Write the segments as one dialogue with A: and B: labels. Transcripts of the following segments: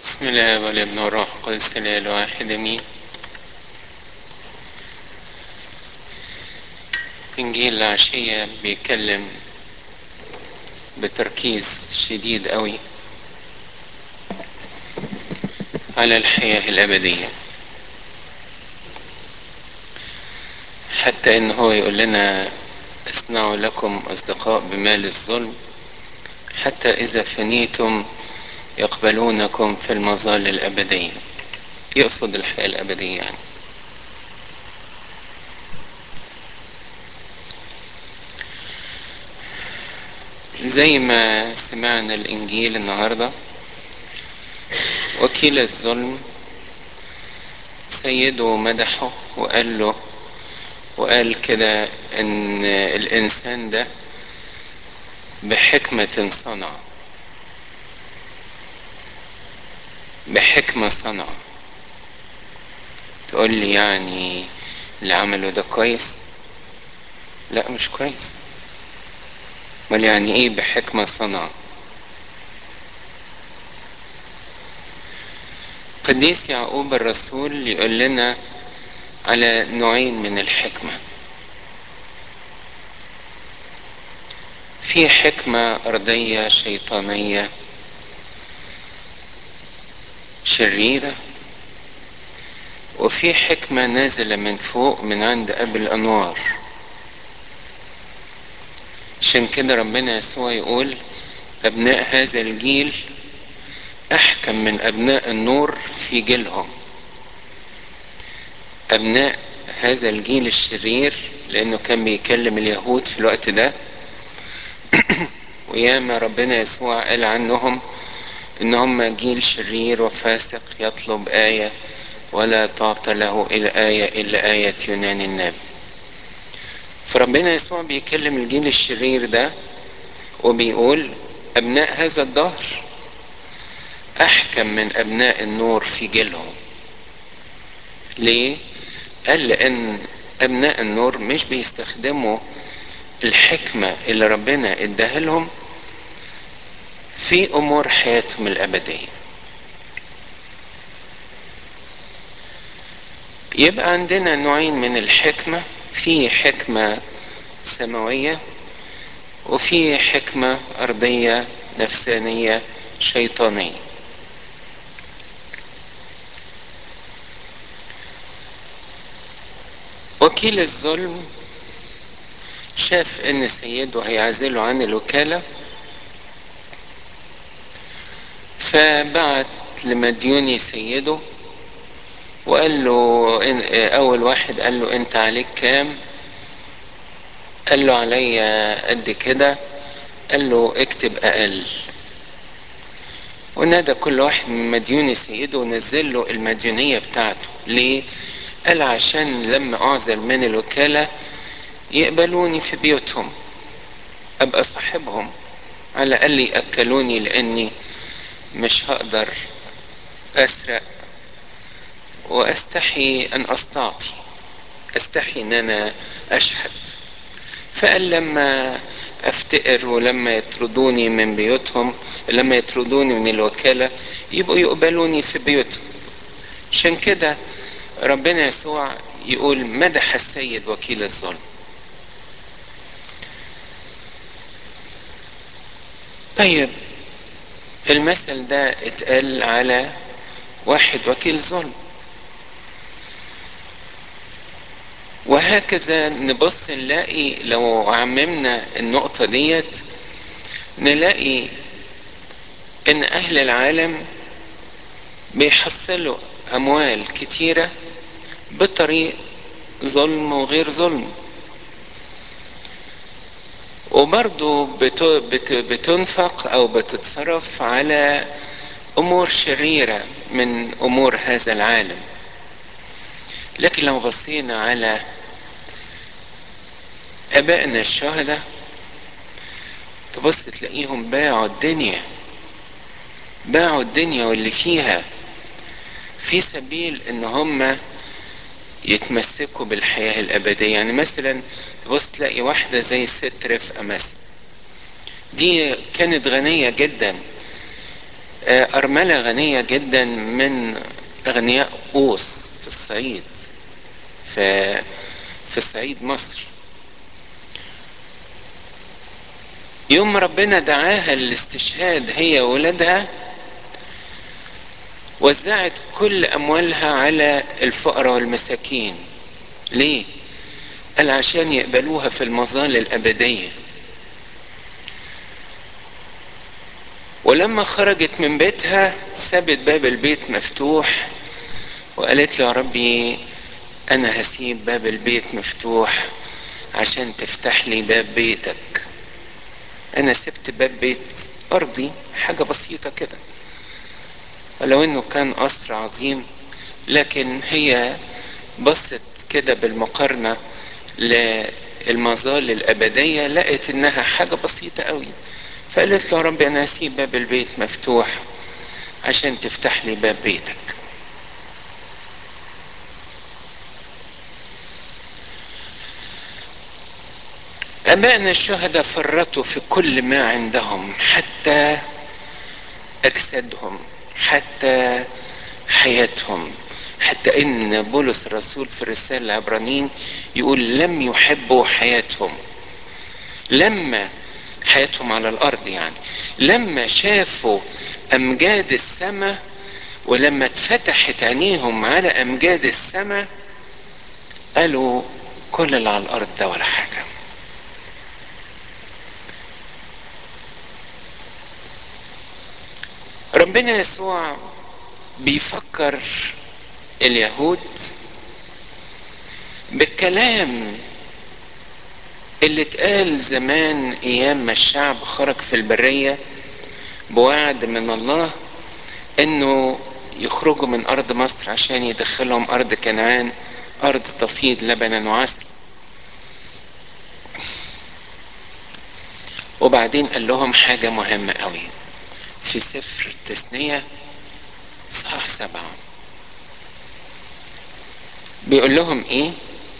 A: بسم الله والابن والروح القدس الاله الواحد امين انجيل العشيه بيتكلم بتركيز شديد قوي على الحياه الابديه حتى ان هو يقول لنا اصنعوا لكم اصدقاء بمال الظلم حتى اذا فنيتم يقبلونكم في المظال الأبدية يقصد الحياة الأبدية يعني زي ما سمعنا الإنجيل النهاردة وكيل الظلم سيده مدحه وقال له وقال كده ان الانسان ده بحكمة صنع بحكمة صنع تقول لي يعني اللي عمله ده كويس لا مش كويس امال يعني ايه بحكمة صنع قديس يعقوب الرسول يقول لنا على نوعين من الحكمة في حكمة أرضية شيطانية شريرة وفي حكمة نازلة من فوق من عند أبي الأنوار عشان كده ربنا يسوع يقول أبناء هذا الجيل أحكم من أبناء النور في جيلهم أبناء هذا الجيل الشرير لأنه كان بيكلم اليهود في الوقت ده وياما ربنا يسوع قال عنهم ان هم جيل شرير وفاسق يطلب آية ولا تعطى له إلا آية إلا آية يونان النبي فربنا يسوع بيكلم الجيل الشرير ده وبيقول أبناء هذا الدهر أحكم من أبناء النور في جيلهم ليه؟ قال لأن أبناء النور مش بيستخدموا الحكمة اللي ربنا اداها لهم في امور حياتهم الابديه يبقى عندنا نوعين من الحكمه في حكمه سماويه وفي حكمه ارضيه نفسانيه شيطانيه وكيل الظلم شاف ان سيده هيعزله عن الوكاله فبعت لمديوني سيده وقال له إن اول واحد قال له انت عليك كام قال له عليا قد كده قال له اكتب اقل ونادى كل واحد من مديوني سيده ونزل له المديونية بتاعته ليه قال عشان لما اعزل من الوكالة يقبلوني في بيوتهم ابقى صاحبهم على الاقل ياكلوني لاني مش هقدر اسرق واستحي ان استعطي استحي ان انا اشحت فقال لما افتقر ولما يطردوني من بيوتهم لما يطردوني من الوكالة يبقوا يقبلوني في بيوتهم عشان كده ربنا يسوع يقول مدح السيد وكيل الظلم طيب المثل ده اتقال على واحد وكيل ظلم وهكذا نبص نلاقي لو عممنا النقطة ديت نلاقي ان اهل العالم بيحصلوا اموال كتيرة بطريق ظلم وغير ظلم وبرضو بتنفق او بتتصرف على امور شريرة من امور هذا العالم لكن لو بصينا على ابائنا الشهداء تبص تلاقيهم باعوا الدنيا باعوا الدنيا واللي فيها في سبيل ان هم يتمسكوا بالحياة الأبدية يعني مثلا تبص تلاقي واحدة زي الست رفقة مثلا دي كانت غنية جدا أرملة غنية جدا من أغنياء أوس في الصعيد في في صعيد مصر يوم ربنا دعاها للاستشهاد هي وولادها وزعت كل أموالها على الفقراء والمساكين ليه؟ قال عشان يقبلوها في المظال الأبدية ولما خرجت من بيتها سابت باب البيت مفتوح وقالت له يا ربي أنا هسيب باب البيت مفتوح عشان تفتح لي باب بيتك أنا سبت باب بيت أرضي حاجة بسيطة كده ولو إنه كان قصر عظيم لكن هي بصت كده بالمقارنة للمظال الأبدية لقت إنها حاجة بسيطة قوي فقالت له يا رب أنا هسيب باب البيت مفتوح عشان تفتح لي باب بيتك أبائنا الشهداء فرطوا في كل ما عندهم حتى أجسادهم حتى حياتهم حتى إن بولس الرسول في الرسالة العبرانيين يقول لم يحبوا حياتهم لما حياتهم على الأرض يعني لما شافوا أمجاد السماء ولما اتفتحت عينيهم على أمجاد السماء قالوا كل اللي على الأرض ده ولا حاجة ربنا يسوع بيفكر اليهود بالكلام اللي اتقال زمان ايام ما الشعب خرج في البريه بوعد من الله انه يخرجوا من ارض مصر عشان يدخلهم ارض كنعان ارض تفيض لبنا وعسل وبعدين قال لهم حاجه مهمه قوي في سفر التثنيه صح سبعه بيقول لهم ايه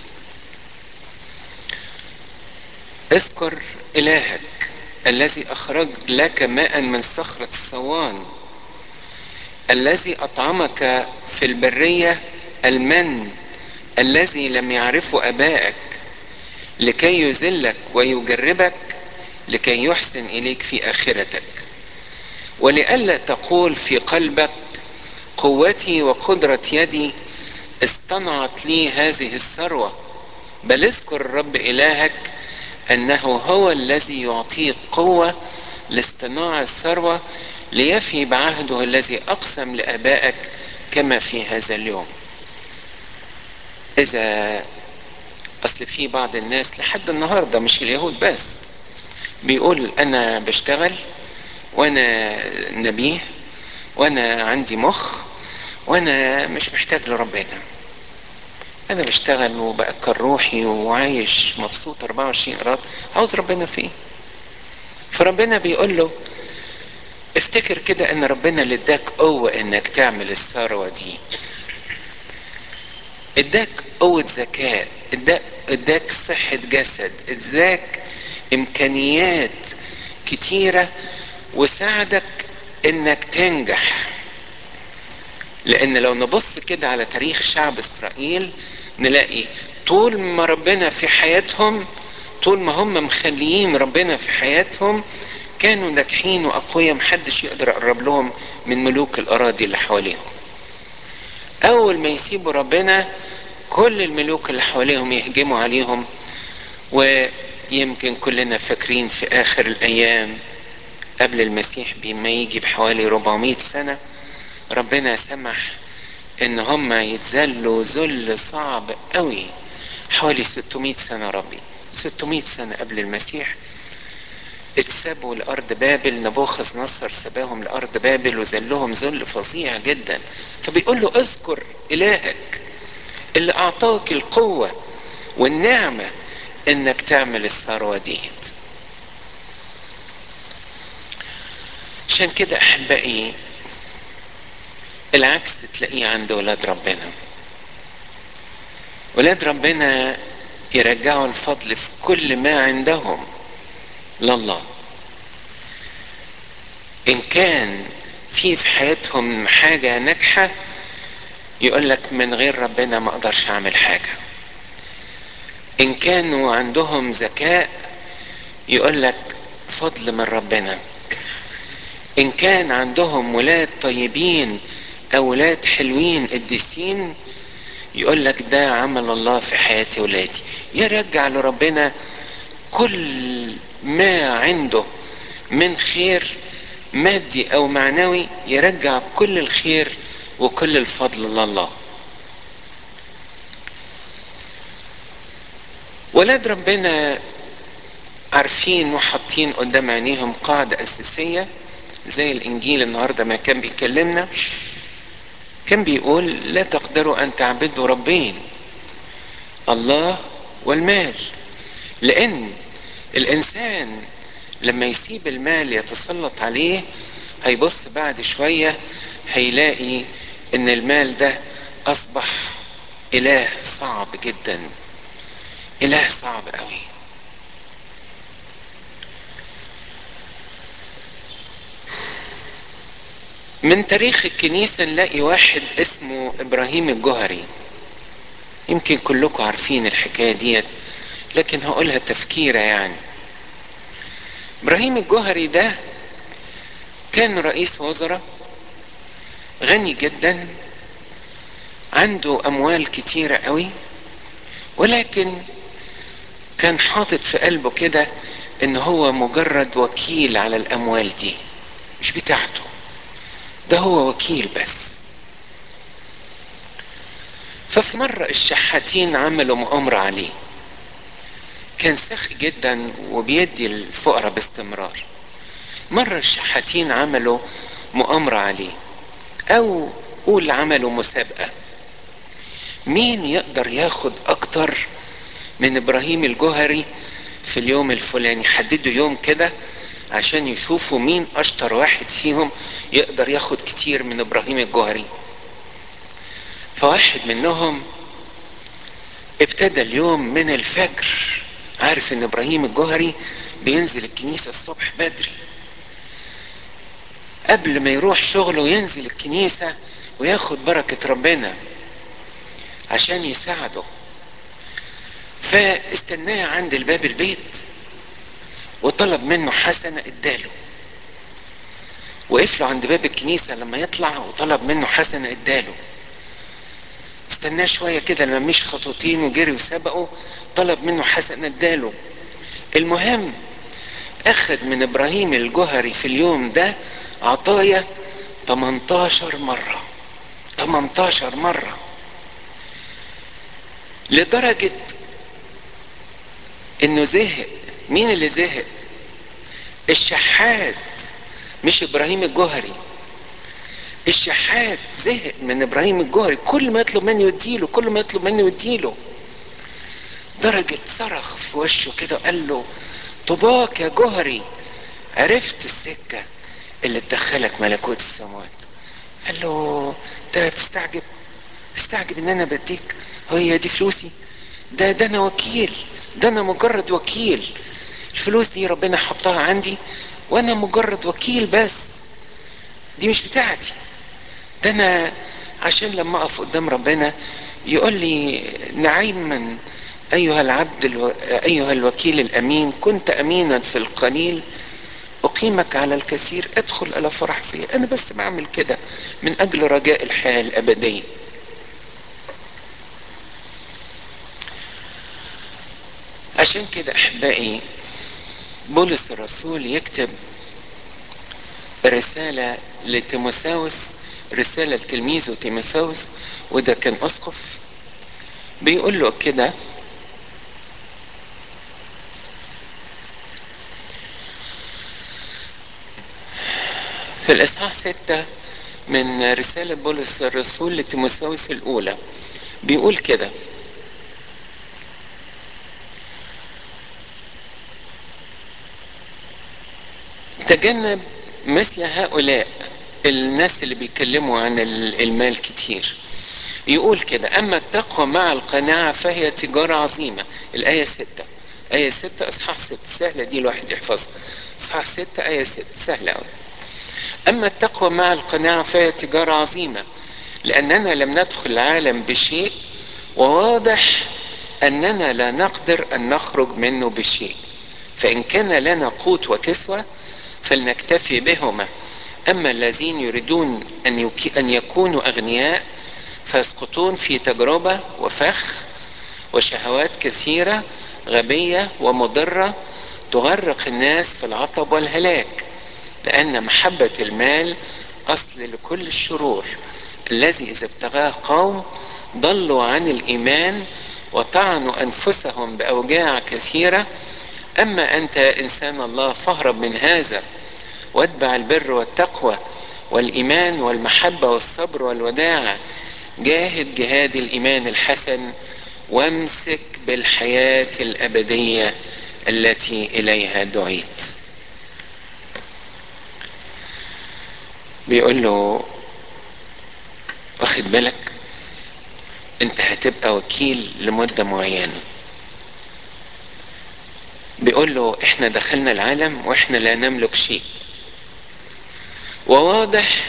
A: اذكر الهك الذي اخرج لك ماء من صخرة الصوان الذي اطعمك في البرية المن الذي لم يعرفه ابائك لكي يذلك ويجربك لكي يحسن اليك في اخرتك ولئلا تقول في قلبك قوتي وقدرة يدي اصطنعت لي هذه الثروة بل اذكر الرب إلهك أنه هو الذي يعطيك قوة لاصطناع الثروة ليفي بعهده الذي أقسم لآبائك كما في هذا اليوم إذا أصل في بعض الناس لحد النهاردة مش اليهود بس بيقول أنا بشتغل وأنا نبيه وأنا عندي مخ وأنا مش محتاج لربنا انا بشتغل وبأكل روحي وعايش مبسوط 24 قراط عاوز ربنا فيه فربنا بيقول له افتكر كده ان ربنا اللي اداك قوة انك تعمل الثروة دي اداك قوة ذكاء اداك, اداك صحة جسد اداك امكانيات كتيرة وساعدك انك تنجح لان لو نبص كده على تاريخ شعب اسرائيل نلاقي طول ما ربنا في حياتهم طول ما هم مخليين ربنا في حياتهم كانوا ناجحين واقوياء محدش يقدر يقرب لهم من ملوك الاراضي اللي حواليهم اول ما يسيبوا ربنا كل الملوك اللي حواليهم يهجموا عليهم ويمكن كلنا فاكرين في اخر الايام قبل المسيح بما يجي بحوالي 400 سنه ربنا سمح ان هم يتذلوا ذل صعب قوي حوالي 600 سنة ربي 600 سنة قبل المسيح اتسابوا لأرض بابل نبوخذ نصر سباهم لأرض بابل وذلهم ذل فظيع جدا فبيقول له اذكر إلهك اللي أعطاك القوة والنعمة إنك تعمل الثروة ديت عشان كده أحبائي العكس تلاقيه عند ولاد ربنا ولاد ربنا يرجعوا الفضل في كل ما عندهم لله ان كان في في حياتهم حاجة ناجحة يقول لك من غير ربنا ما اقدرش اعمل حاجة ان كانوا عندهم ذكاء يقول لك فضل من ربنا ان كان عندهم ولاد طيبين اولاد حلوين قديسين يقول لك ده عمل الله في حياة ولادي يرجع لربنا كل ما عنده من خير مادي او معنوي يرجع كل الخير وكل الفضل لله ولاد ربنا عارفين وحاطين قدام عينيهم قاعدة أساسية زي الإنجيل النهاردة ما كان بيكلمنا كان بيقول لا تقدروا أن تعبدوا ربين الله والمال لأن الإنسان لما يسيب المال يتسلط عليه هيبص بعد شوية هيلاقي إن المال ده أصبح إله صعب جدا إله صعب قوي من تاريخ الكنيسة نلاقي واحد اسمه إبراهيم الجهري يمكن كلكم عارفين الحكاية ديت لكن هقولها تفكيرة يعني إبراهيم الجهري ده كان رئيس وزراء غني جدا عنده أموال كتيرة قوي ولكن كان حاطط في قلبه كده ان هو مجرد وكيل على الاموال دي مش بتاعته ده هو وكيل بس ففي مرة الشحاتين عملوا مؤامرة عليه كان سخي جدا وبيدي الفقراء باستمرار مرة الشحاتين عملوا مؤامرة عليه او قول عملوا مسابقة مين يقدر ياخد اكتر من ابراهيم الجوهري في اليوم الفلاني حددوا يوم كده عشان يشوفوا مين اشطر واحد فيهم يقدر ياخد كتير من ابراهيم الجوهري فواحد منهم ابتدى اليوم من الفجر عارف ان ابراهيم الجوهري بينزل الكنيسة الصبح بدري قبل ما يروح شغله ينزل الكنيسة وياخد بركة ربنا عشان يساعده فاستناه عند الباب البيت وطلب منه حسنة اداله وقف له عند باب الكنيسة لما يطلع وطلب منه حسنة اداله استناه شوية كده لما مش خطوتين وجري وسبقه طلب منه حسنة اداله المهم اخد من ابراهيم الجهري في اليوم ده عطايا 18 مرة 18 مرة لدرجة انه زهق مين اللي زهق الشحات مش ابراهيم الجوهري الشحات زهق من ابراهيم الجوهري كل ما يطلب مني يديله كل ما يطلب مني يديله درجة صرخ في وشه كده قال له طباك يا جوهري عرفت السكة اللي تدخلك ملكوت السماوات قال له انت بتستعجب تستعجب ان انا بديك هي دي فلوسي ده ده انا وكيل ده انا مجرد وكيل الفلوس دي ربنا حطها عندي وانا مجرد وكيل بس دي مش بتاعتي ده انا عشان لما اقف قدام ربنا يقول لي نعيما ايها العبد الو... ايها الوكيل الامين كنت امينا في القليل اقيمك على الكثير ادخل الى فرح سيء انا بس بعمل كده من اجل رجاء الحياه الابديه عشان كده احبائي بولس الرسول يكتب رسالة لتيموساوس رسالة لتلميذه تيموساوس وده كان أسقف بيقول له كده في الإصحاح ستة من رسالة بولس الرسول لتيموساوس الأولى بيقول كده تجنب مثل هؤلاء الناس اللي بيتكلموا عن المال كتير يقول كده أما التقوى مع القناعة فهي تجارة عظيمة الآية ستة آية ستة إصحاح ستة سهلة دي الواحد يحفظها إصحاح ستة آية ستة سهلة أوي أما التقوى مع القناعة فهي تجارة عظيمة لأننا لم ندخل العالم بشيء وواضح أننا لا نقدر أن نخرج منه بشيء فإن كان لنا قوت وكسوة فلنكتفي بهما أما الذين يريدون أن, يكي أن يكونوا أغنياء فيسقطون في تجربة وفخ وشهوات كثيرة غبية ومضرة تغرق الناس في العطب والهلاك لأن محبة المال أصل لكل الشرور الذي إذا ابتغاه قوم ضلوا عن الإيمان وطعنوا أنفسهم بأوجاع كثيرة أما أنت يا إنسان الله فاهرب من هذا واتبع البر والتقوى والإيمان والمحبة والصبر والوداعة جاهد جهاد الإيمان الحسن وامسك بالحياة الأبدية التي إليها دعيت بيقول له واخد بالك انت هتبقى وكيل لمدة معينة بيقول له احنا دخلنا العالم واحنا لا نملك شيء وواضح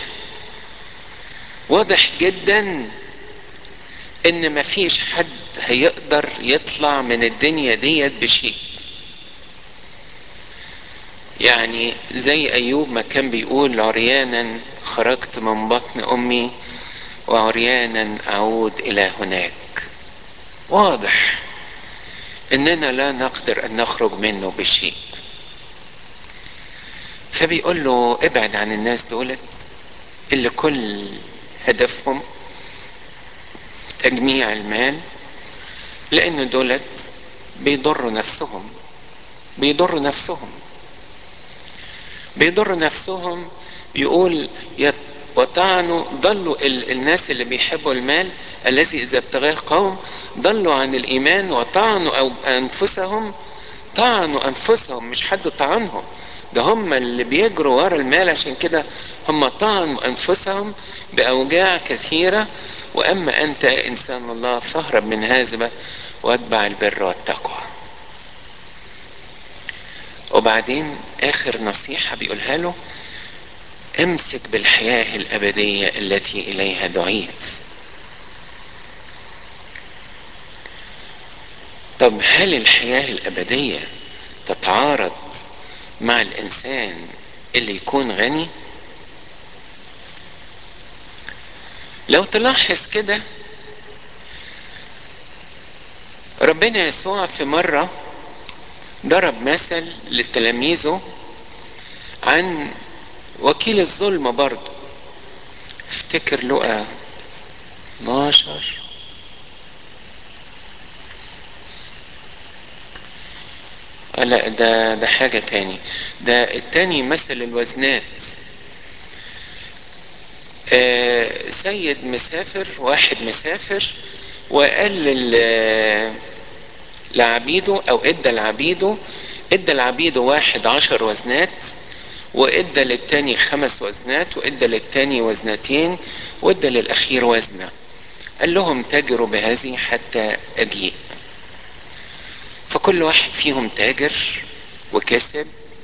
A: واضح جدا ان مفيش حد هيقدر يطلع من الدنيا ديت بشيء يعني زي ايوب ما كان بيقول عريانا خرجت من بطن امي وعريانا اعود الى هناك واضح اننا لا نقدر ان نخرج منه بشيء فبيقول له ابعد عن الناس دولت اللي كل هدفهم تجميع المال لان دولت بيضروا نفسهم بيضروا نفسهم بيضروا نفسهم يقول يت وطعنوا ضلوا ال الناس اللي بيحبوا المال الذي اذا ابتغاه قوم ضلوا عن الايمان وطعنوا أو انفسهم طعنوا انفسهم مش حد طعنهم ده هم اللي بيجروا ورا المال عشان كده هم طعنوا انفسهم باوجاع كثيره واما انت يا انسان الله فاهرب من هذا واتبع البر والتقوى وبعدين اخر نصيحه بيقولها له امسك بالحياه الابديه التي اليها دعيت طب هل الحياه الابديه تتعارض مع الانسان اللي يكون غني لو تلاحظ كده ربنا يسوع في مره ضرب مثل لتلاميذه عن وكيل الظلم برضه افتكر لقى 12 لا ده ده حاجة تاني ده التاني مثل الوزنات آه سيد مسافر واحد مسافر وقال لعبيده او ادى لعبيده ادى لعبيده واحد عشر وزنات وادى للتاني خمس وزنات وادى للتاني وزنتين وادى للاخير وزنه قال لهم تاجروا بهذه حتى اجيء فكل واحد فيهم تاجر وكسب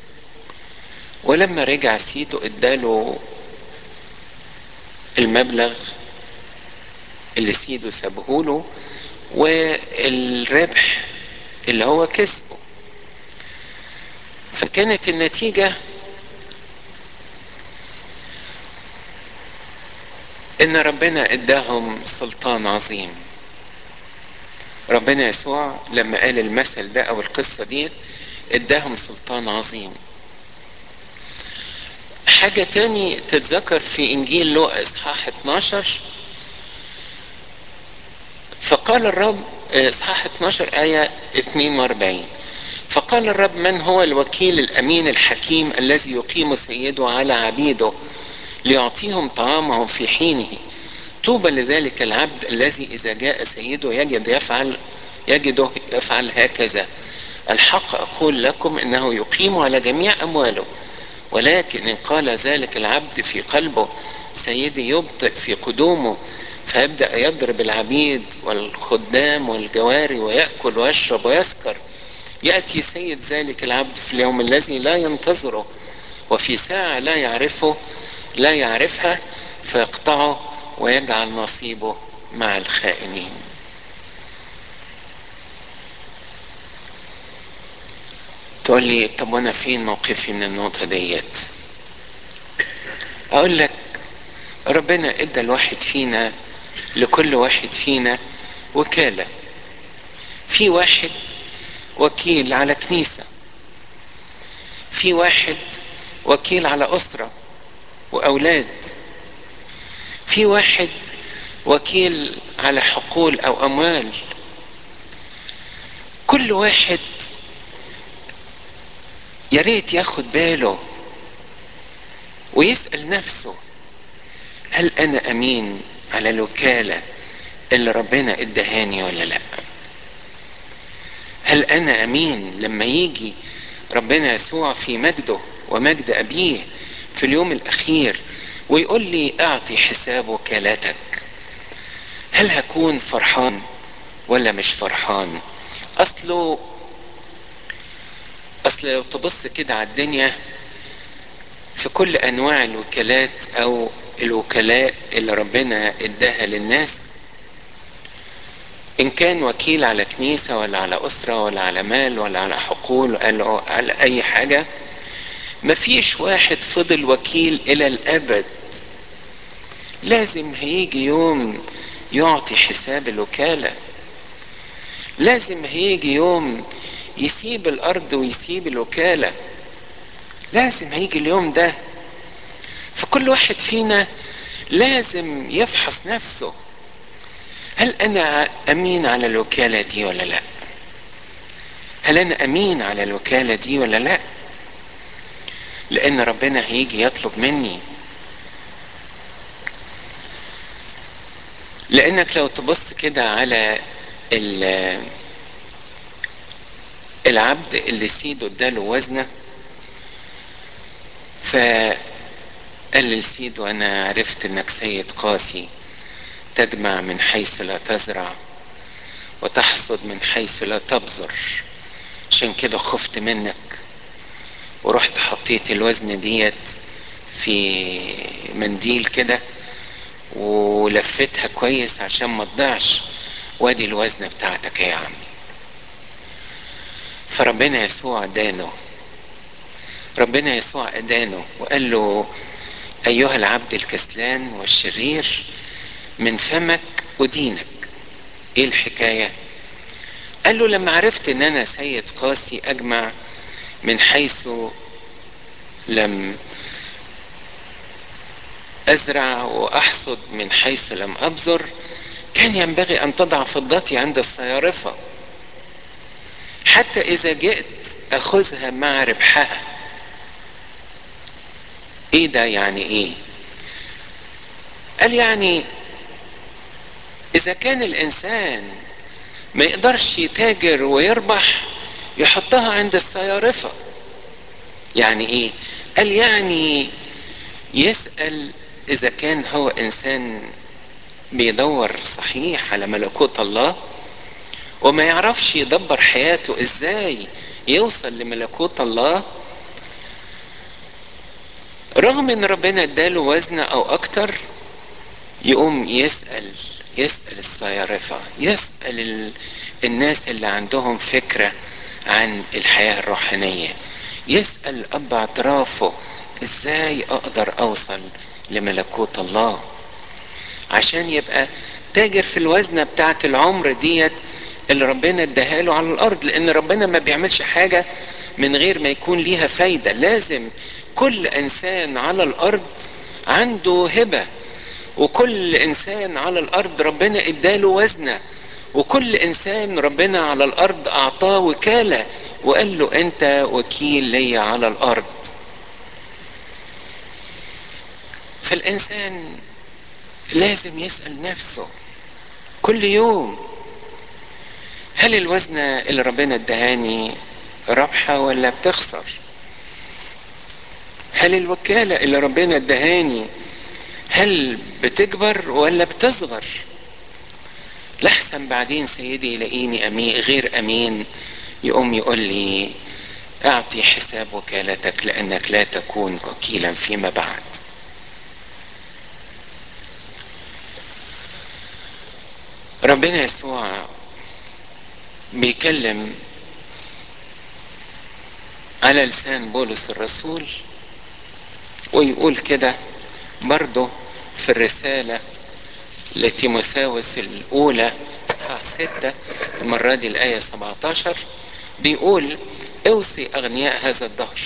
A: ولما رجع سيده اداله المبلغ اللي سيده سابهوله والربح اللي هو كسبه فكانت النتيجة ان ربنا اداهم سلطان عظيم ربنا يسوع لما قال المثل ده او القصة دي اداهم سلطان عظيم حاجة تاني تتذكر في انجيل لوقا اصحاح 12 فقال الرب اصحاح 12 آية 42 فقال الرب من هو الوكيل الامين الحكيم الذي يقيم سيده على عبيده ليعطيهم طعامهم في حينه طوبى لذلك العبد الذي اذا جاء سيده يجد يفعل يجده يفعل هكذا الحق اقول لكم انه يقيم على جميع امواله ولكن ان قال ذلك العبد في قلبه سيدي يبطئ في قدومه فيبدا يضرب العبيد والخدام والجواري وياكل ويشرب ويسكر ياتي سيد ذلك العبد في اليوم الذي لا ينتظره وفي ساعه لا يعرفه لا يعرفها فيقطعه ويجعل نصيبه مع الخائنين تقول لي طب وانا فين موقفي من النقطة ديت اقول لك ربنا ادى الواحد فينا لكل واحد فينا وكالة في واحد وكيل على كنيسة في واحد وكيل على أسرة وأولاد في واحد وكيل على حقول أو أموال كل واحد يا ريت ياخد باله ويسأل نفسه هل أنا أمين على الوكالة اللي ربنا ادهاني ولا لا هل أنا أمين لما يجي ربنا يسوع في مجده ومجد أبيه في اليوم الأخير ويقول لي أعطي حساب وكالتك هل هكون فرحان ولا مش فرحان أصله أصل لو تبص كده على الدنيا في كل أنواع الوكالات أو الوكلاء اللي ربنا اداها للناس إن كان وكيل على كنيسة ولا على أسرة ولا على مال ولا على حقول ولا على أي حاجة مفيش واحد فضل وكيل إلى الأبد لازم هيجي يوم يعطي حساب الوكالة لازم هيجي يوم يسيب الأرض ويسيب الوكالة لازم هيجي اليوم ده فكل واحد فينا لازم يفحص نفسه هل انا امين على الوكاله دي ولا لا هل انا امين على الوكاله دي ولا لا لان ربنا هيجي يطلب مني لانك لو تبص كده على العبد اللي سيده اداله وزنه فقال لسيده انا عرفت انك سيد قاسي تجمع من حيث لا تزرع وتحصد من حيث لا تبذر عشان كده خفت منك ورحت حطيت الوزن ديت في منديل كده ولفتها كويس عشان ما تضيعش وادي الوزنة بتاعتك يا عمي فربنا يسوع دانه ربنا يسوع أدانه وقال له أيها العبد الكسلان والشرير من فمك أدينك إيه الحكاية؟ قال له لما عرفت إن أنا سيد قاسي أجمع من حيث لم أزرع وأحصد من حيث لم أبذر كان ينبغي أن تضع فضتي عند الصيارفة حتى إذا جئت أخذها مع ربحها إيه ده يعني إيه؟ قال يعني إذا كان الإنسان ما يقدرش يتاجر ويربح يحطها عند الصيارفة يعني إيه؟ قال يعني يسأل إذا كان هو إنسان بيدور صحيح على ملكوت الله وما يعرفش يدبر حياته إزاي يوصل لملكوت الله رغم ان ربنا اداله وزن او اكتر يقوم يسأل يسأل الصيارفة يسأل ال... الناس اللي عندهم فكرة عن الحياة الروحانية يسأل أب اعترافه ازاي اقدر اوصل لملكوت الله عشان يبقى تاجر في الوزنة بتاعت العمر ديت اللي ربنا اداها له على الارض لان ربنا ما بيعملش حاجة من غير ما يكون ليها فايدة لازم كل انسان على الارض عنده هبة وكل انسان على الارض ربنا اداله وزنه وكل انسان ربنا على الارض اعطاه وكاله وقال له انت وكيل لي على الارض فالانسان لازم يسال نفسه كل يوم هل الوزنه اللي ربنا ادهاني رابحه ولا بتخسر هل الوكاله اللي ربنا ادهاني هل بتكبر ولا بتصغر لحسن بعدين سيدي يلاقيني أمين غير أمين يقوم يقول لي أعطي حساب وكالتك لأنك لا تكون وكيلا فيما بعد ربنا يسوع بيكلم على لسان بولس الرسول ويقول كده برضه في الرسالة لتيموثاوس الأولى إصحاح ستة المرة دي الآية 17 بيقول اوصي أغنياء هذا الدهر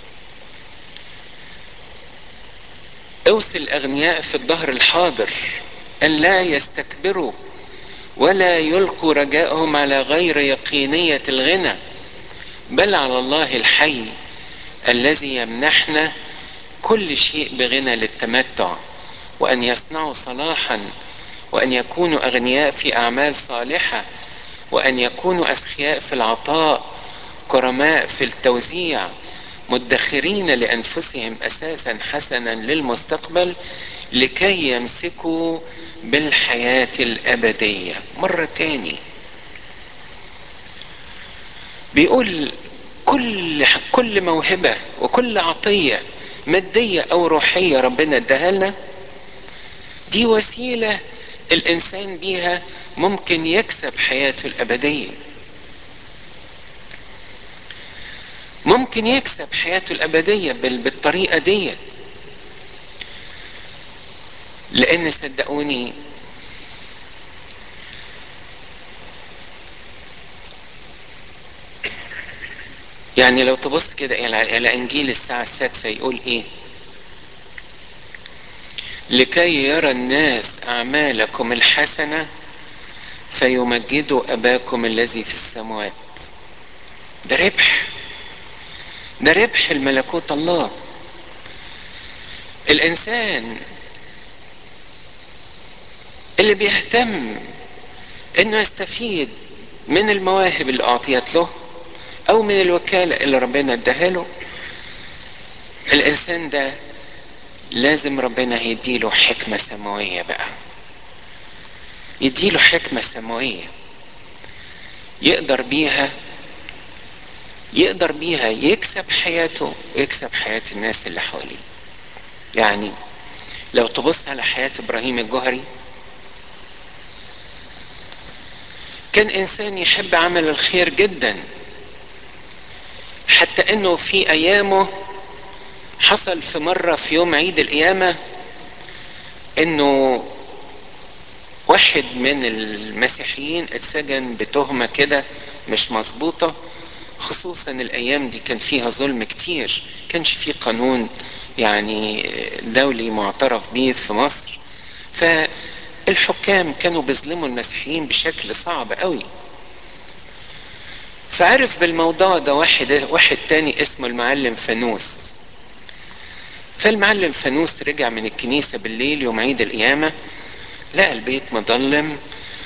A: اوصي الأغنياء في الدهر الحاضر أن لا يستكبروا ولا يلقوا رجاءهم على غير يقينية الغنى بل على الله الحي الذي يمنحنا كل شيء بغنى للتمتع وأن يصنعوا صلاحا وأن يكونوا أغنياء في أعمال صالحة وأن يكونوا أسخياء في العطاء كرماء في التوزيع مدخرين لأنفسهم أساسا حسنا للمستقبل لكي يمسكوا بالحياة الأبدية مرة تاني بيقول كل كل موهبة وكل عطية مادية أو روحية ربنا اداها لنا دي وسيلة الإنسان بيها ممكن يكسب حياته الأبدية ممكن يكسب حياته الأبدية بالطريقة ديت لأن صدقوني يعني لو تبص كده إلى إنجيل الساعة السادسة يقول إيه لكي يرى الناس أعمالكم الحسنة فيمجدوا أباكم الذي في السماوات ده ربح ده ربح الملكوت الله الإنسان اللي بيهتم إنه يستفيد من المواهب اللي أعطيت له أو من الوكالة اللي ربنا اداها له الإنسان ده لازم ربنا يديله حكمة سماوية بقى يديله حكمة سماوية يقدر بيها يقدر بيها يكسب حياته ويكسب حياة الناس اللي حواليه يعني لو تبص على حياة إبراهيم الجهري كان إنسان يحب عمل الخير جدا حتى إنه في أيامه حصل في مرة في يوم عيد القيامة إنه واحد من المسيحيين اتسجن بتهمة كده مش مظبوطة خصوصا الأيام دي كان فيها ظلم كتير كانش فيه قانون يعني دولي معترف به في مصر فالحكام كانوا بيظلموا المسيحيين بشكل صعب قوي فعرف بالموضوع ده واحد واحد تاني اسمه المعلم فانوس فالمعلم فانوس رجع من الكنيسة بالليل يوم عيد القيامة لقى البيت مظلم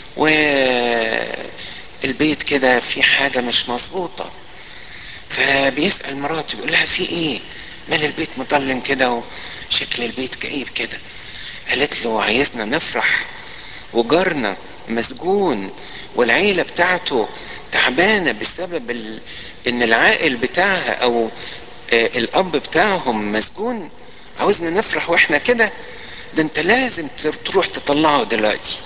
A: والبيت كده في حاجة مش مظبوطة فبيسأل مراته بيقول لها في ايه مال البيت مظلم كده وشكل البيت كئيب كده قالت له عايزنا نفرح وجارنا مسجون والعيلة بتاعته تعبانة بسبب ال... ان العائل بتاعها او آه الاب بتاعهم مسجون عاوزنا نفرح واحنا كده ده انت لازم تروح تطلعه دلوقتي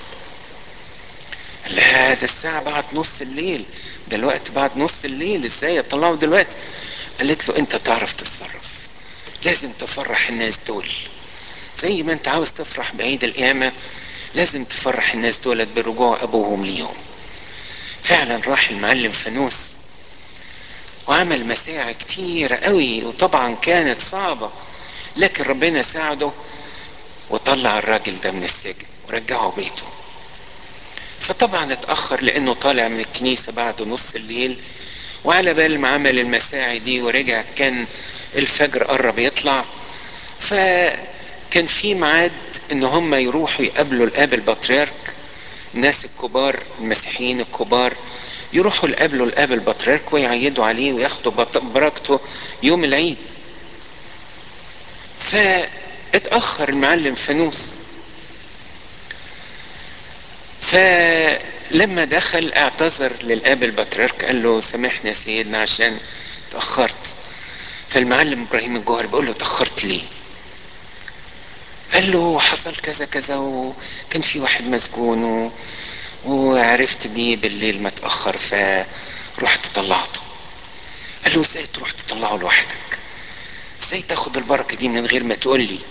A: لا ده الساعة بعد نص الليل دلوقتي بعد نص الليل ازاي اطلعه دلوقتي قالت له انت تعرف تتصرف لازم تفرح الناس دول زي ما انت عاوز تفرح بعيد القيامة لازم تفرح الناس دولت برجوع ابوهم ليهم فعلا راح المعلم فانوس وعمل مساعي كتيرة قوي وطبعا كانت صعبة لكن ربنا ساعده وطلع الراجل ده من السجن ورجعه بيته فطبعا اتأخر لأنه طالع من الكنيسة بعد نص الليل وعلى بال ما عمل المساعي دي ورجع كان الفجر قرب يطلع فكان في ميعاد ان هم يروحوا يقابلوا الاب البطريرك الناس الكبار المسيحيين الكبار يروحوا يقابلوا الاب البطريرك ويعيدوا عليه وياخدوا بركته يوم العيد فاتأخر المعلم فانوس فلما دخل اعتذر للاب البطريرك قال له سامحني يا سيدنا عشان تأخرت فالمعلم ابراهيم الجوهري بيقول له تأخرت ليه قال له حصل كذا كذا وكان في واحد مسجون و... وعرفت بيه بالليل متأخر فرحت طلعته قال له ازاي تروح تطلعه لوحدك ازاي تاخد البركة دي من غير ما تقول لي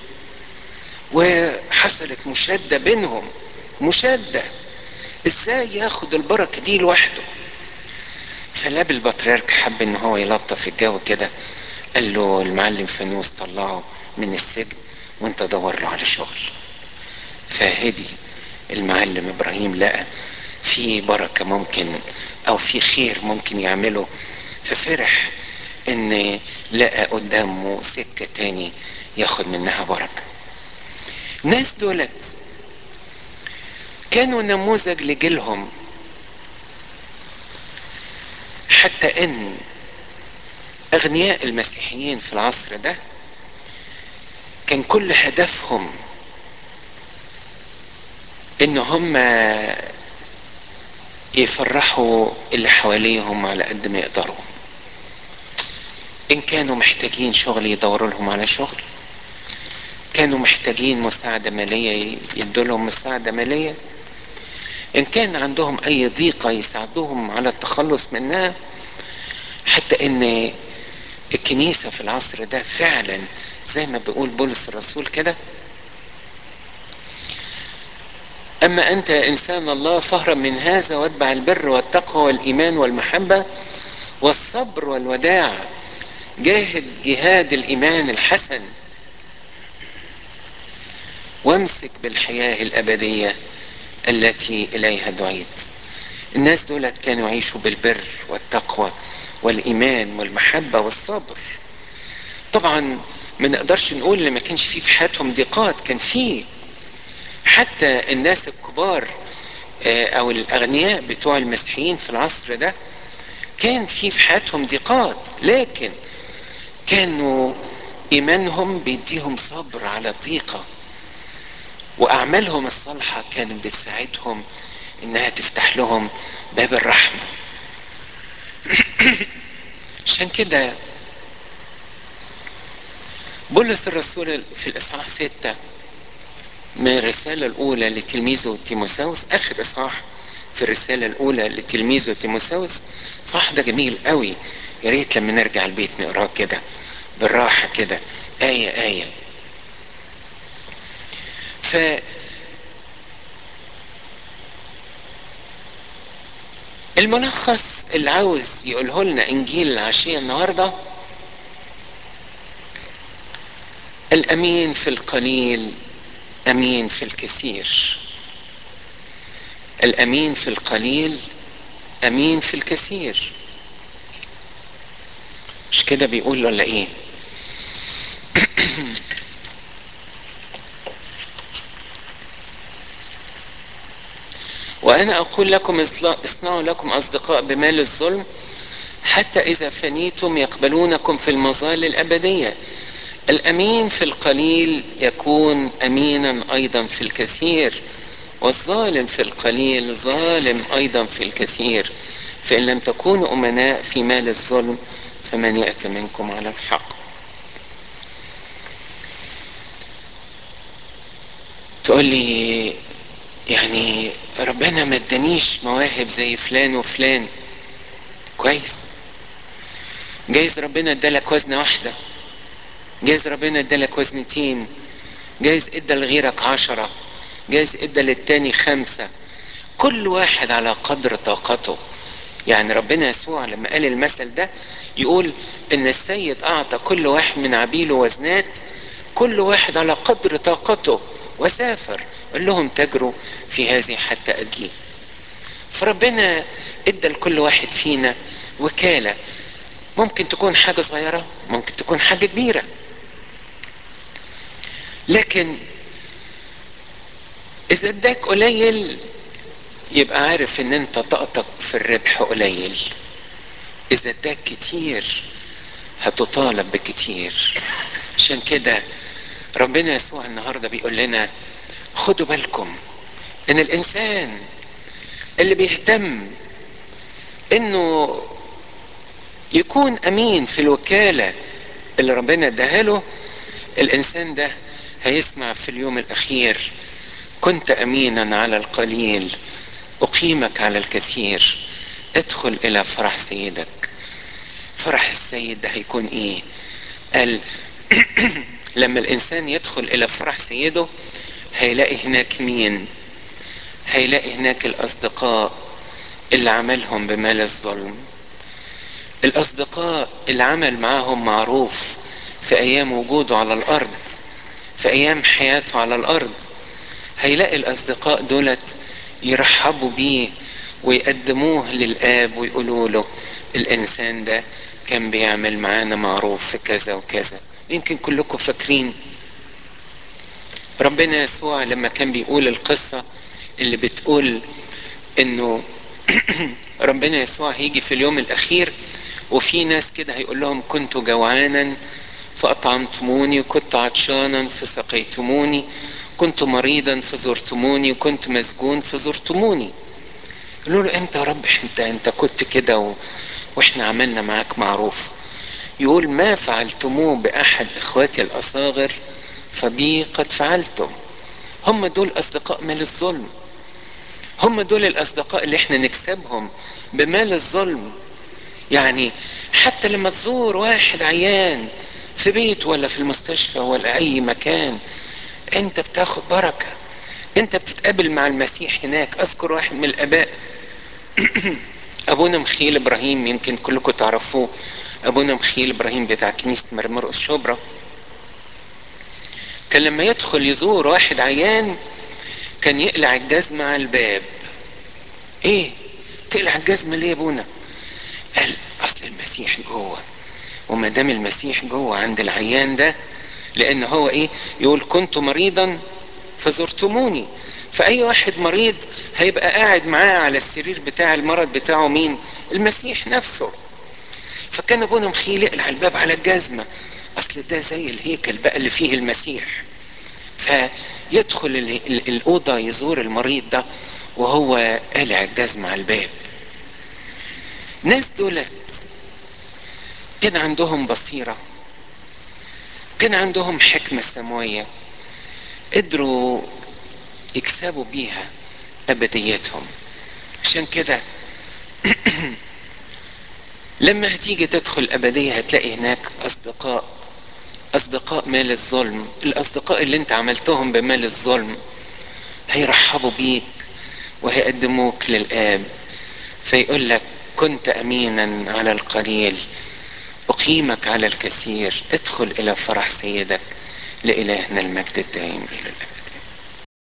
A: وحصلت مشادة بينهم مشادة ازاي ياخد البركة دي لوحده فلاب البطريرك حب ان هو يلطف الجو كده قال له المعلم فانوس طلعه من السجن وانت دور له على شغل فهدي المعلم ابراهيم لقى في بركة ممكن او في خير ممكن يعمله ففرح ان لقى قدامه سكة تاني ياخد منها بركة الناس دولت كانوا نموذج لجيلهم حتى ان اغنياء المسيحيين في العصر ده كان كل هدفهم ان هم يفرحوا اللي حواليهم على قد ما يقدروا ان كانوا محتاجين شغل يدوروا لهم على شغل كانوا محتاجين مساعدة مالية يدوا لهم مساعدة مالية ان كان عندهم اي ضيقة يساعدوهم على التخلص منها حتى ان الكنيسة في العصر ده فعلا زي ما بيقول بولس الرسول كده أما أنت يا إنسان الله فهرب من هذا واتبع البر والتقوى والإيمان والمحبة والصبر والوداع جاهد جهاد الإيمان الحسن وامسك بالحياة الأبدية التي إليها دعيت الناس دولت كانوا يعيشوا بالبر والتقوى والإيمان والمحبة والصبر طبعا ما نقدرش نقول ان ما كانش فيه في حياتهم ضيقات كان فيه حتى الناس الكبار او الاغنياء بتوع المسيحيين في العصر ده كان في في حياتهم ضيقات لكن كانوا ايمانهم بيديهم صبر على الضيقه واعمالهم الصالحه كانت بتساعدهم انها تفتح لهم باب الرحمه عشان كده بولس الرسول في الإصحاح ستة من الرسالة الأولى لتلميذه تيموساوس آخر إصحاح في الرسالة الأولى لتلميذه تيموساوس صح ده جميل قوي يا ريت لما نرجع البيت نقراه كده بالراحة كده آية آية ف الملخص اللي عاوز يقوله لنا إنجيل العشية النهارده الامين في القليل امين في الكثير الامين في القليل امين في الكثير مش كده بيقول ولا ايه وانا اقول لكم اصنعوا لكم اصدقاء بمال الظلم حتى اذا فنيتم يقبلونكم في المظال الابديه الامين في القليل يكون امينا ايضا في الكثير والظالم في القليل ظالم ايضا في الكثير فان لم تكونوا امناء في مال الظلم فمن ياتي منكم على الحق تقول لي يعني ربنا ما ادانيش مواهب زي فلان وفلان كويس جايز ربنا ادالك وزنه واحده جايز ربنا ادالك وزنتين جايز ادى لغيرك عشرة جايز ادى للتاني خمسة كل واحد على قدر طاقته يعني ربنا يسوع لما قال المثل ده يقول ان السيد اعطى كل واحد من عبيله وزنات كل واحد على قدر طاقته وسافر قال لهم تجروا في هذه حتى اجي فربنا ادى لكل واحد فينا وكالة ممكن تكون حاجة صغيرة ممكن تكون حاجة كبيرة لكن اذا اداك قليل يبقى عارف ان انت طاقتك في الربح قليل اذا اداك كتير هتطالب بكتير عشان كده ربنا يسوع النهارده بيقول لنا خدوا بالكم ان الانسان اللي بيهتم انه يكون امين في الوكاله اللي ربنا اداها له الانسان ده هيسمع في اليوم الاخير كنت امينا على القليل اقيمك على الكثير ادخل الى فرح سيدك فرح السيد ده هيكون ايه قال لما الانسان يدخل الى فرح سيده هيلاقي هناك مين هيلاقي هناك الاصدقاء اللي عملهم بمال الظلم الاصدقاء اللي عمل معاهم معروف في ايام وجوده على الارض في ايام حياته على الارض هيلاقي الاصدقاء دولت يرحبوا بيه ويقدموه للاب ويقولوا له الانسان ده كان بيعمل معانا معروف في كذا وكذا يمكن كلكم فاكرين ربنا يسوع لما كان بيقول القصة اللي بتقول انه ربنا يسوع هيجي في اليوم الاخير وفي ناس كده هيقول لهم كنت جوعانا فأطعمتموني وكنت عطشانا فسقيتموني كنت مريضا فزرتموني وكنت مسجون فزرتموني يقولوا له امتى يا رب انت انت كنت كده و... واحنا عملنا معاك معروف يقول ما فعلتموه باحد اخواتي الاصاغر فبي قد فعلتم هم دول اصدقاء مال الظلم هم دول الاصدقاء اللي احنا نكسبهم بمال الظلم يعني حتى لما تزور واحد عيان في بيت ولا في المستشفى ولا اي مكان انت بتاخد بركه انت بتتقابل مع المسيح هناك اذكر واحد من الاباء ابونا مخيل ابراهيم يمكن كلكم تعرفوه ابونا مخيل ابراهيم بتاع كنيسه مرمرقس شبرا كان لما يدخل يزور واحد عيان كان يقلع الجزمة على الباب ايه تقلع الجزمة ليه يا ابونا قال اصل المسيح جوه وما دام المسيح جوه عند العيان ده لان هو ايه يقول كنت مريضا فزرتموني فاي واحد مريض هيبقى قاعد معاه على السرير بتاع المرض بتاعه مين المسيح نفسه فكان ابونا مخيل يقلع الباب على الجزمة اصل ده زي الهيكل بقى اللي فيه المسيح فيدخل ال- ال- الأوضة يزور المريض ده وهو قالع الجزمة على الباب ناس دولت كان عندهم بصيرة كان عندهم حكمة سماوية قدروا يكسبوا بيها أبديتهم عشان كده لما هتيجي تدخل أبدية هتلاقي هناك أصدقاء أصدقاء مال الظلم الأصدقاء اللي أنت عملتهم بمال الظلم هيرحبوا بيك وهيقدموك للآب فيقول لك كنت أمينا على القليل أقيمك على الكثير ادخل إلى فرح سيدك لإلهنا المجد الدائم إلى الأبد